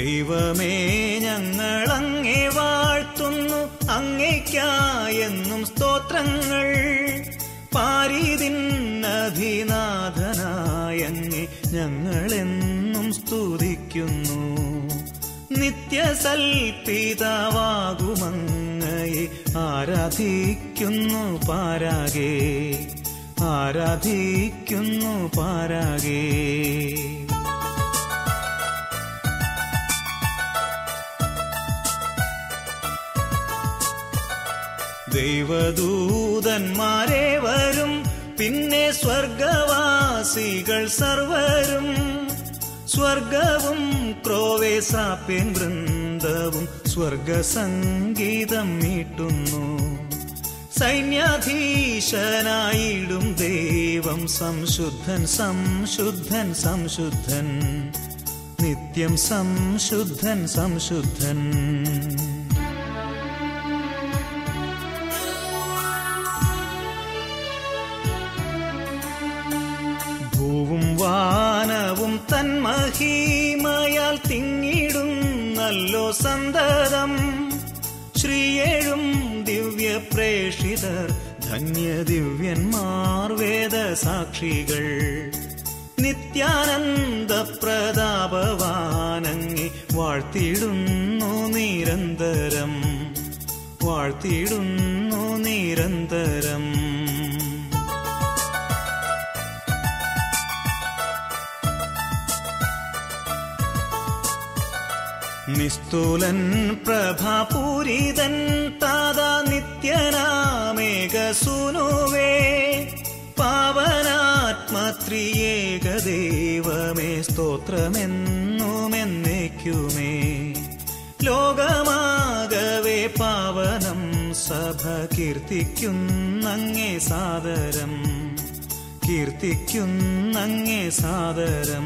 ദൈവമേ ഞങ്ങൾ അങ്ങേ വാഴ്ത്തുന്നു അങ്ങേക്കായെന്നും സ്തോത്രങ്ങൾ പാരിതിന്നധിനാഥനായങ്ങെ ഞങ്ങളെന്നും സ്തുതിക്കുന്നു നിത്യസൽപിതാവാകുമങ്ങയെ ആരാധിക്കുന്നു പാരാകെ ആരാധിക്കുന്നു പാരാകേ ദൈവദൂതന്മാരെ വരും പിന്നെ സ്വർഗവാസികൾ സർവരും സ്വർഗവും ക്രോവേസാപ്യൻ വൃന്ദവും സ്വർഗസംഗീതം മീട്ടുന്നു സൈന്യാധീശനായിടും ദൈവം സംശുദ്ധൻ സംശുദ്ധൻ സംശുദ്ധൻ നിത്യം സംശുദ്ധൻ സംശുദ്ധൻ ഭൂവും വാനവും തന്മഹീമയാൽ തിങ്ങിടുന്നല്ലോ സന്തതം ശ്രീയേഴും ദിവ്യ പ്രേഷിതർ ധന്യ ദിവ്യന്മാർ വേദസാക്ഷികൾ നിത്യാനന്ദ പ്രതാപവാനങ്ങി വാഴ്ത്തിടുന്നു നിരന്തരം വാഴ്ത്തിടുന്നു നിരന്തരം നിസ്തുലൻ പ്രഭാപൂരിതൻ താതാ നിത്യനാമേകസുനുവേ പാവനാത്മത്രിയേകദൈവമേ സ്തോത്രമെന്നുമെന്നേക്കുമേ ലോകമാകവേ പാവനം സഭ കീർത്തിക്കുന്നങ്ങേ സാദരം കീർത്തിക്കുന്നങ്ങേ സാദരം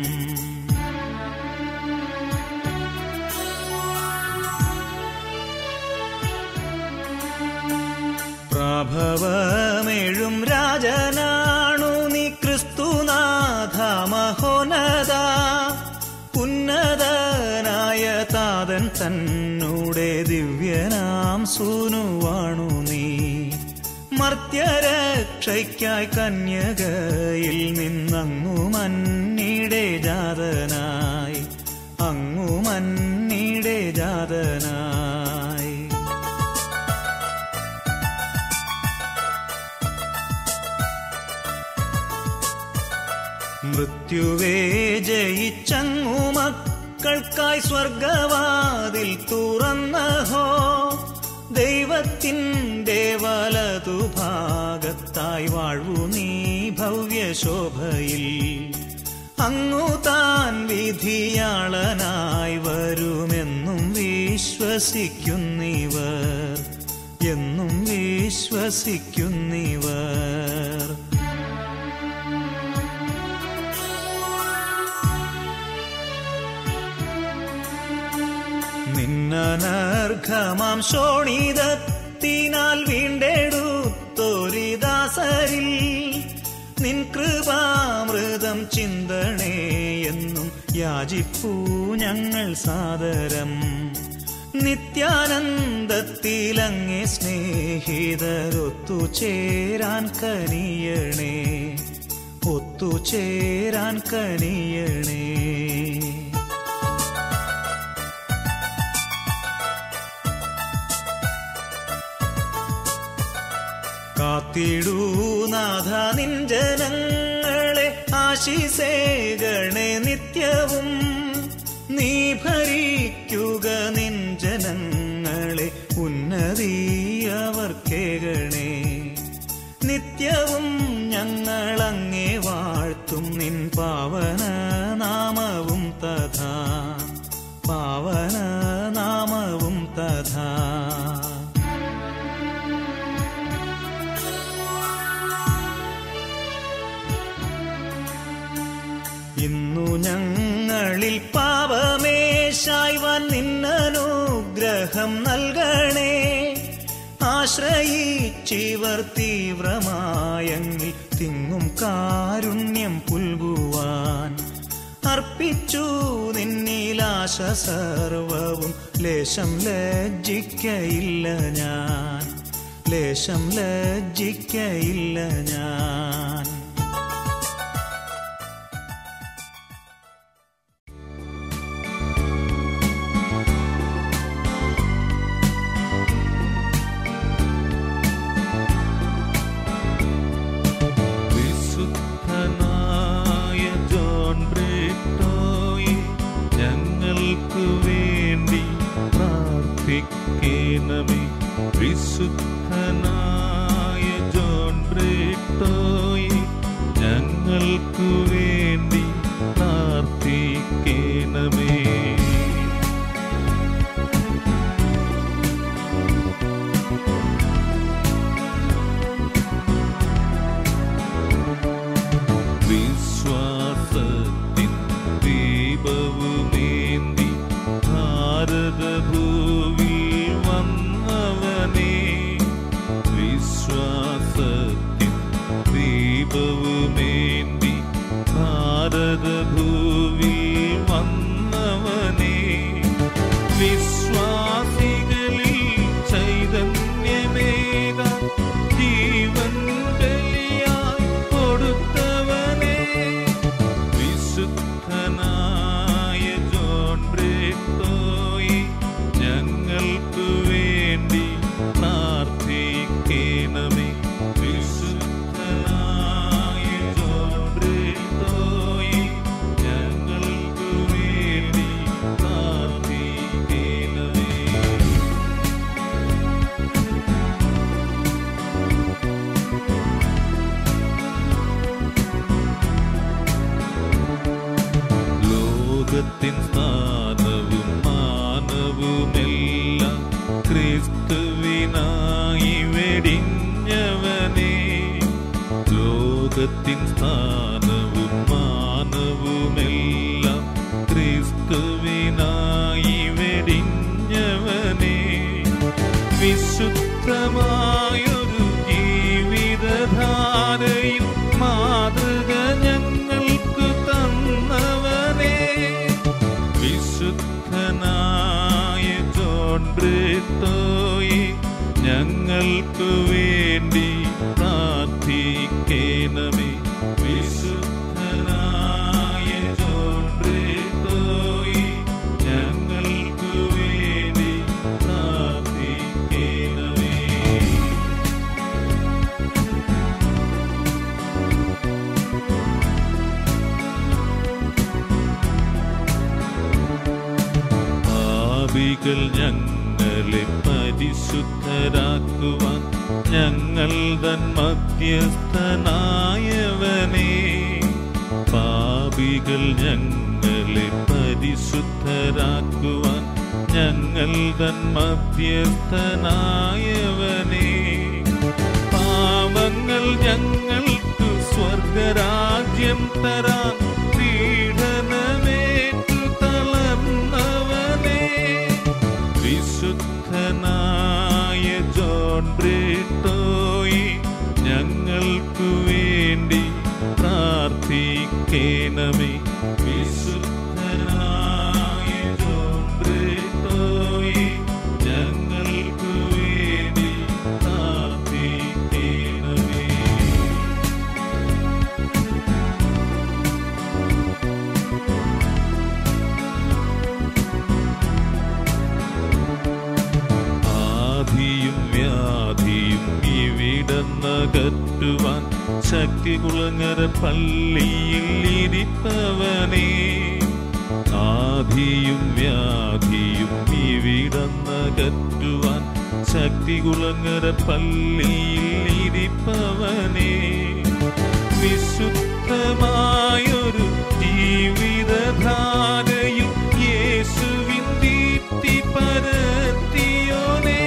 പ്രഭവമേഴും രാജനാണു നീ ക്രിസ്തുനാഥ മഹോനത ഉന്നതനായ താതൻ തന്നൂടെ ദിവ്യനാം സൂനുവാണു നീ മർത്യരക്ഷയ്ക്കായി കന്യകയിൽ നിന്നങ്ങു മന്നിടെ ജാതനായി അങ്ങു മന്നിടെ ജാതനായി മൃത്യുവേ ജയിച്ചങ്ങു മക്കൾക്കായി സ്വർഗവാതിൽ തുറന്നഹോ ദൈവത്തിൻ്റെ വലതു ഭാഗത്തായി വാഴ്വു നീ ഭവ്യശോഭയിൽ അങ്ങു താൻ വിധിയാളനായി വരുമെന്നും വിശ്വസിക്കുന്നിവർ എന്നും വിശ്വസിക്കുന്നിവർ നിന്നനർഘമാം ശോണിതത്തിനാൽ വീണ്ടെടുത്തൊരിദാസരിൽ നിൻ കൃപാമൃതം ചിന്തണേ എന്നും യാചിപ്പൂ ഞങ്ങൾ സാദരം നിത്യാനന്ദത്തിലങ്ങേ സ്നേഹിതരൊത്തുചേരാൻ കനിയണേ ഒത്തുചേരാൻ കനിയണേ കാത്തിടൂ നാഥ നിൻ ജനങ്ങളെ ആശിസേകണേ നിത്യവും നീ ഭരിക്കുക നിൻ ജനങ്ങളെ ഉന്നതിയവർക്കേകണേ നിത്യവും ഞങ്ങൾ അങ്ങേ വാഴ്ത്തും നിൻ പാവന നാമവും തഥാ പാവന നാമവും തഥാ ഇന്നു ഞങ്ങളിൽ പാപമേശായ്വാൻ നിന്നനുഗ്രഹം നൽകണേ ആശ്രയിച്ചിവർ തീവ്രമായെങ്കിൽ തിങ്ങും കാരുണ്യം പുൽകുവാൻ അർപ്പി അർപ്പിച്ചു നിന്നിലാശ സർവവും ലേശം ലജ്ജിക്കയില്ല ഞാൻ ലേശം ലജ്ജിക്കയില്ല ഞാൻ വിശുദ്ധനായ ജോൺ ബ്രിട്ടോയെ ഞങ്ങൾക്ക് വേണ്ടി പ്രാർത്ഥിക്കണമേ വിശുദ്ധനായ ജോൺ ബ്രിട്ടോയെ ഞങ്ങൾക്ക് വേണ്ടി പ്രാർത്ഥിക്കണമേ വിശ്വാസത്തിൻ ദീപവുമേന്തി ഭാരതഭൂവിൽ വന്നവനേ വിശ്വാസത്തിൻ ദീപവുമേന്തി ഭാരതഭൂവിൽ വന്നവനേ വിശ്വാസികളിൽ ചൈതന്യമേക ജീവൻ ബലിയായി കൊടുത്തവനേ വിശുദ്ധനായ ജോൺ ബ്രിട്ടോയി ഞങ്ങൾക്ക് വേണ്ടി പ്രാർത്ഥിക്കണമേ വിശുദ്ധനായ ജോൺ ബ്രിട്ടോയി ഞങ്ങൾക്ക് വേണ്ടി പ്രാർത്ഥിക്കണമേ ലോകത്തിൻ സ്ഥാനവും മാനവുമെല്ലാം ക്രിസ്തുവിനായി വെടിഞ്ഞവനേ ലോകത്തിൻ സ്ഥാനവും മാനവുമെല്ലാം ക്രിസ്തുവിനായി വെടിഞ്ഞവനേ വിശുദ്ധമായൊരു ജീവിതധാരയിൽ മാതൃക ഞങ്ങൾക്ക് തന്നവനേ വിശുദ്ധനായ ജോൺ ബ്രിട്ടോയി ഞങ്ങൾക്ക് വേണ്ടി പ്രാർത്ഥിക്കണമേ വിശുദ്ധനായ ജോൺ ബ്രിട്ടോയി ഞങ്ങൾക്ക് വേണ്ടി പ്രാർത്ഥിക്കണമേ പാപികൾ ഞങ്ങളെ പരിശുദ്ധരാക്കുവാൻ ഞങ്ങൾ തൻ മധ്യസ്ഥനായവനേ പാപികൾ ഞങ്ങളെ പരിശുദ്ധരാക്കുവാൻ ഞങ്ങൾ തൻ മധ്യസ്ഥനായവനേ പാവങ്ങൾ ഞങ്ങൾക്ക് സ്വർഗരാജ്യം തരാൻ പീഡനമേറ്റു തളർന്നവനേ വിശുദ്ധനായ ജോൺ ബ്രിട്ടോയി ഞങ്ങൾക്ക് വേണ്ടി പ്രാർത്ഥിക്കണമേ വിശുദ്ധനായ ജോൺ ബ്രിട്ടോയി ഞങ്ങൾക്ക് വേണ്ടി പ്രാർത്ഥിക്കണമേ ആധിയും വ്യാധിയും ഇവിടന്നകറ്റുവാൻ ശക്തി കുളങ്ങര പള്ളിയിൽ ഇരിപ്പവനേ ആധിയും വ്യാധിയും ഇവിടന്നകറ്റുവാൻ ശക്തി കുളങ്ങര പള്ളിയിൽ ഇരിപ്പവനേ വിശുദ്ധമായൊരു ജീവിതധാരയും യേശുവിൻ ദീപ്തി പരത്തിയോനേ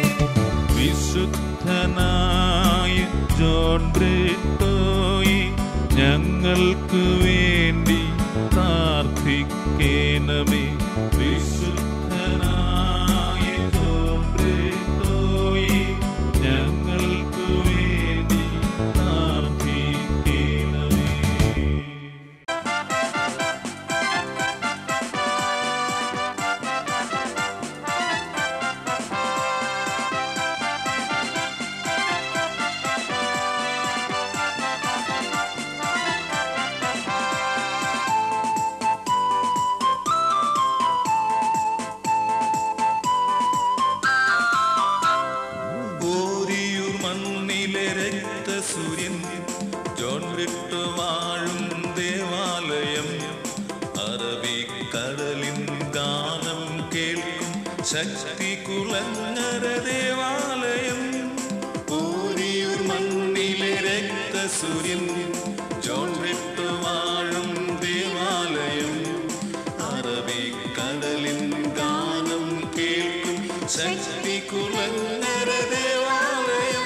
വിശുദ്ധനായ ജോൺ ബ്രിട്ടോയി ഞങ്ങൾക്ക് വേണ്ടി പ്രാർത്ഥിക്കണമേ വിശുദ്ധനായ ജോൺ ബ്രിട്ടോയി ഞങ്ങൾക്ക് വേണ്ടി പ്രാർത്ഥിക്കണമേ ശക്തി കുളങ്ങര ദേവാലയം ഊരിയൂർ മണ്ണിലെ രക്തസൂര്യൻ ജോൺ വിട്ടു വാഴും ദേവാലയം അറബിക്കടലിൻ ഗാനം കേൾക്കും ശക്തി കുളങ്ങര ദേവാലയം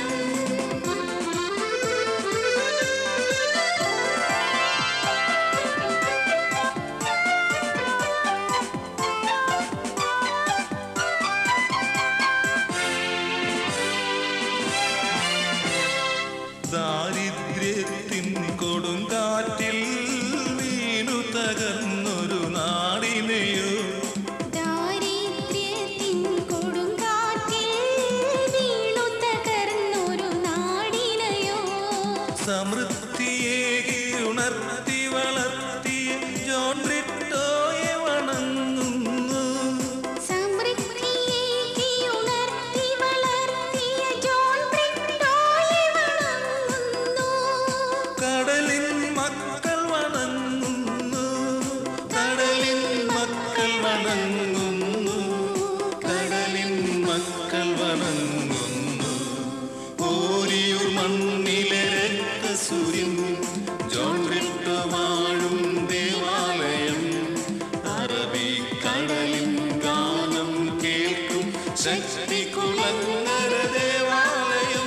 ദാരിദ്ര്യത്തിൻ കൊടുങ്കാറ്റിൽ വീണു തകർന്നൊരു നാടിനെയോ ദാരിദ്ര്യത്തിൻ കൊടുങ്കാറ്റിൽ വീണു തകർന്നൊരു നാടിനയോ സമൃദ്ധിയേകി ഉണർത്തി വളർത്തിയ ജോൺ ബ്രിട്ടോയെ വണങ്ങുന്നു സമൃദ്ധിയേകി ഉണർത്തി വളർത്തിയ ജോൺ ബ്രിട്ടോയെ വണങ്ങുന്നു കടലിൻ മക്കൾ വണങ്ങുന്നു കടലിൻ മക്കൾ വണങ്ങുന്നു കടലിൻ മക്കൾ വണങ്ങുന്നു ഓരിയൂർ മണ്ണിലെ രക്തസൂര്യൻ ജോൺ വിട്ടു വാഴും ദേവാലയം അറബി കടലിൻ ഗാനം കേൾക്കും ശക്തി കുളങ്ങര ദേവാലയം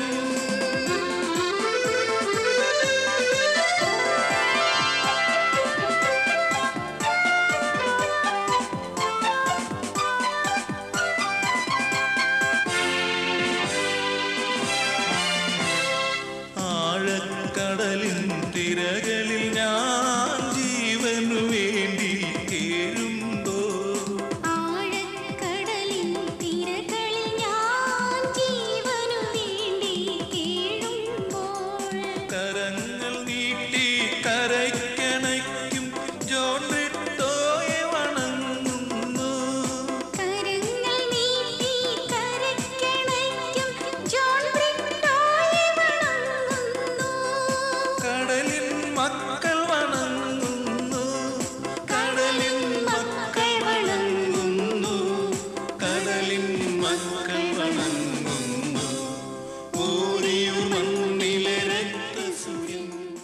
ആഴക്കടലിൻ തിരകളിൽ ഞാൻ ജീവനു വേണ്ടി കേഴുമ്പോ ആഴക്കടലിൻ തിരകളിൽ ഞാൻ ജീവനു വേണ്ടി കേഴുമ്പോൾ കരങ്ങൾ നീട്ടി കരയ്ക്കണയ്ക്കും ജോൺ ബ്രിട്ടോയെ വണങ്ങുന്നു കരങ്ങൾ നീട്ടി കരയ്ക്കണയ്ക്കും ജോൺ ബ്രിട്ടോയെ വണങ്ങുന്നു കടലിൻ മക്കൾ വണങ്ങുന്നു കടലിൻ മക്കൾ വണങ്ങുന്നു കടലിൻ മക്കൾ വണങ്ങുന്നു ഓരിയൂർ മണ്ണിലെ രക്തസൂര്യൻ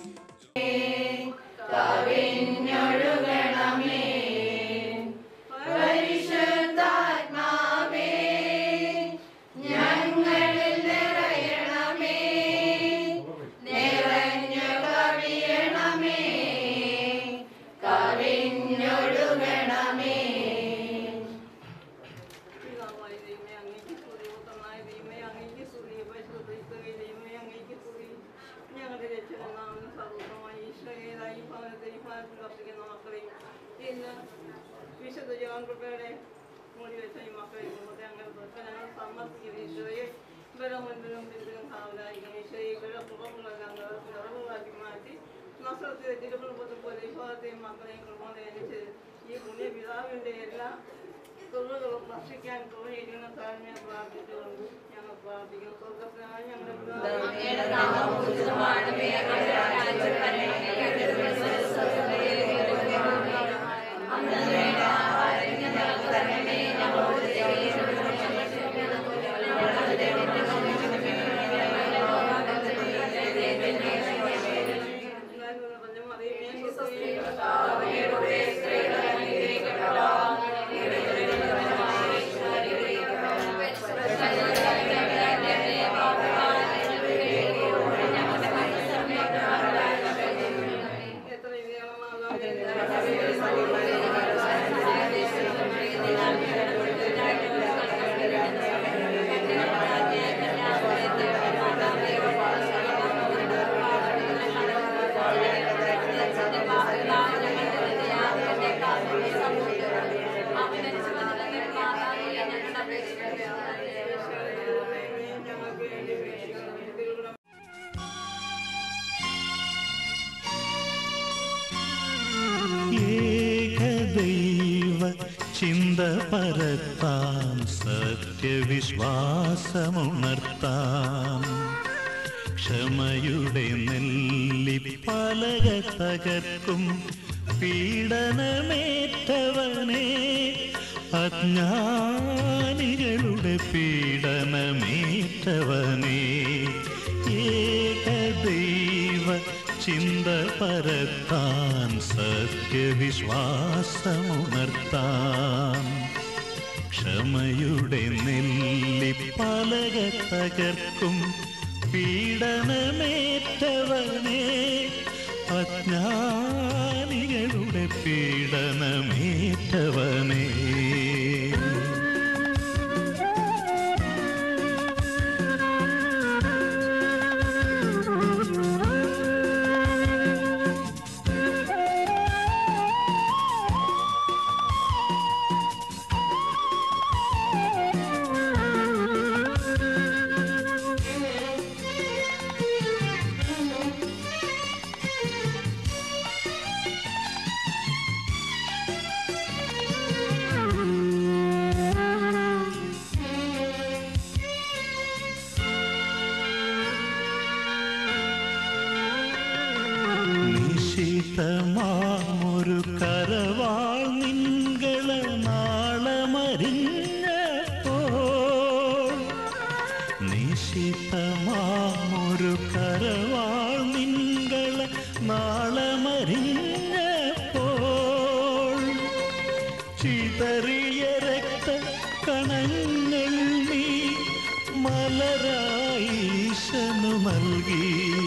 പിതാവായ ദൈവമേ, അങ്ങേക്ക് സ്തുതി. പുത്രനായ ദൈവമേ, അങ്ങേക്ക് സ്തുതി. പരിശുദ്ധക്രിസ്തുവേ ദൈവമേ, അങ്ങേക്ക് സ്തുതി. ഞങ്ങളുടെ രക്ഷകനാമം സർവ്വതമായ ഈശോയേതായി ഈ ഭവനത്തെ ഈ ഭവനത്തിൽ വസിക്കുന്ന മക്കളെയും ഇന്ന് വിശുദ്ധ ജോൺകുട്ടിയുടെ മൂടി വെച്ച ഈ മക്കളെ കുടുംബത്തെ അങ്ങനെ തൊട്ട് ഞങ്ങൾ സമർപ്പിക്കുന്ന ഈശോയെ ഇവരെ മുൻപിലും പിന്തുണ സാവധാനിക്കും ഈശോയെ ഇവരെ കുടുംബങ്ങളെല്ലാം നിറവുകളാക്കി മാറ്റി നസ്രത്തിലെ തിരുകുടുംബത്തെ പോലെ ഈ ഭാഗത്തെയും മക്കളെയും കുടുംബങ്ങളെ അനുസരിച്ച് ഈ പുണ്യ പിതാവിൻ്റെ എല്ലാ തൊഴിലുകളും ഭക്ഷിക്കാൻ തോന്നിയിരിക്കുന്ന താഴ്മയെ പ്രാർത്ഥിച്ചുകൊണ്ട് ഞങ്ങൾ പ്രാർത്ഥിക്കുന്നു സ്വർഗത്തിനായ ഞങ്ങളുടെ പിതാവേ, നന്മ നിറഞ്ഞ മറിയമേ, സ്തുതി. എത്ര ഞങ്ങൾക്ക് വേണ്ടി പേടിക്കണം തിരുവിടം ഏകദൈവ ചിന്ത പരത്താൻ സത്യവിശ്വാസമുണർത്താൻ ക്ഷമയുടെ നെല്ലിപ്പലക തകർക്കും പീഡനമേറ്റവനെ അജ്ഞാനികളുടെ പീഡനമേറ്റവനേ ഏകദൈവ ചിന്ത പരത്താൻ സത്യവിശ്വാസമുണർത്താൻ ക്ഷമയുടെ നെല്ലിപ്പലക തകർക്കും പീഡനമേറ്റവനെ അജ്ഞാനികളുടെ പീഡനമേറ്റവനെ നിശിതമാമൊരു കരവാൾ നിങ്ങള നാളമറിഞ്ഞപ്പോൾ നിശിതമാമൊരു കരവാൾ നിങ്ങള നാളമറിഞ്ഞപ്പോൾ ചിതറിയ രക്ത കണങ്ങൾ നീ മലരായിശനു നൽകി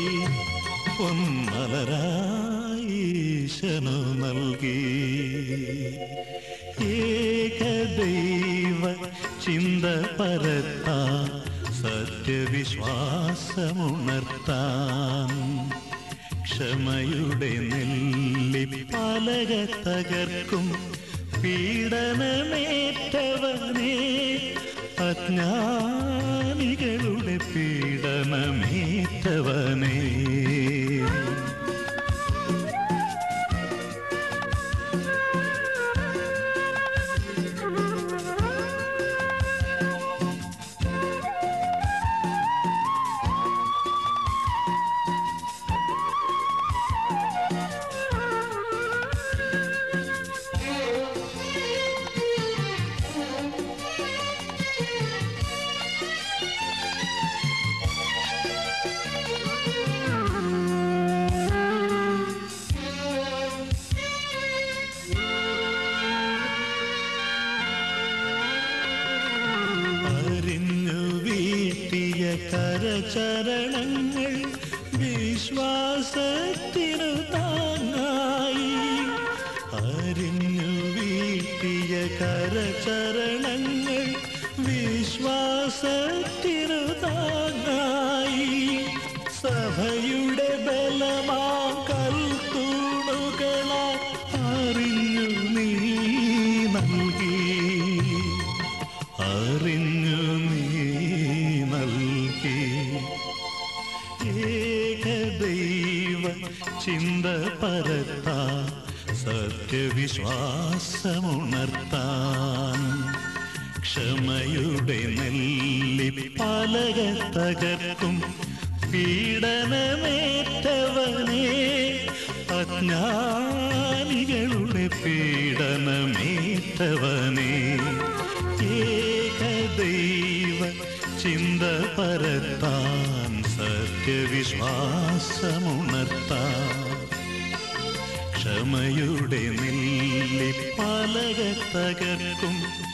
പൊന്മലരായിശനു നൽകി ഏകദൈവ ചിന്ത പരത്താൻ സത്യവിശ്വാസമുണർത്താൻ ക്ഷമയുടെ നെല്ലിപ്പലക തകർക്കും പീഡനമേറ്റവനെ അജ്ഞാനികളുടെ പീഡനമേറ്റവനെ അറിഞ്ഞു വീട്ടിയ കരചരണങ്ങൾ വിശ്വാസത്തിനു താങ്ങായി അറിഞ്ഞു വീട്ടിയ കരചരണങ്ങൾ വിശ്വാസത്തിനു താങ്ങായി സഭയുടെ ബലമാ കൽത്തൂണുകളാ അറിഞ്ഞു നീ നൽകി അറിഞ്ഞു നീ നൽകി ഏകദൈവ ചിന്ത പരത്താ സത്യവിശ്വാസമുണർത്താൻ ക്ഷമയുടെ നെല്ലിപ്പലക തകർക്കും പീഡനമേറ്റവനെ അജ്ഞാനികളുടെ പീഡനമേറ്റവനെ ഏകദൈവ ചിന്ത പരത്താൻ സത്യവിശ്വാസമുണർത്താൻ ക്ഷമയുടെ നെല്ലിപ്പലക തകർക്കും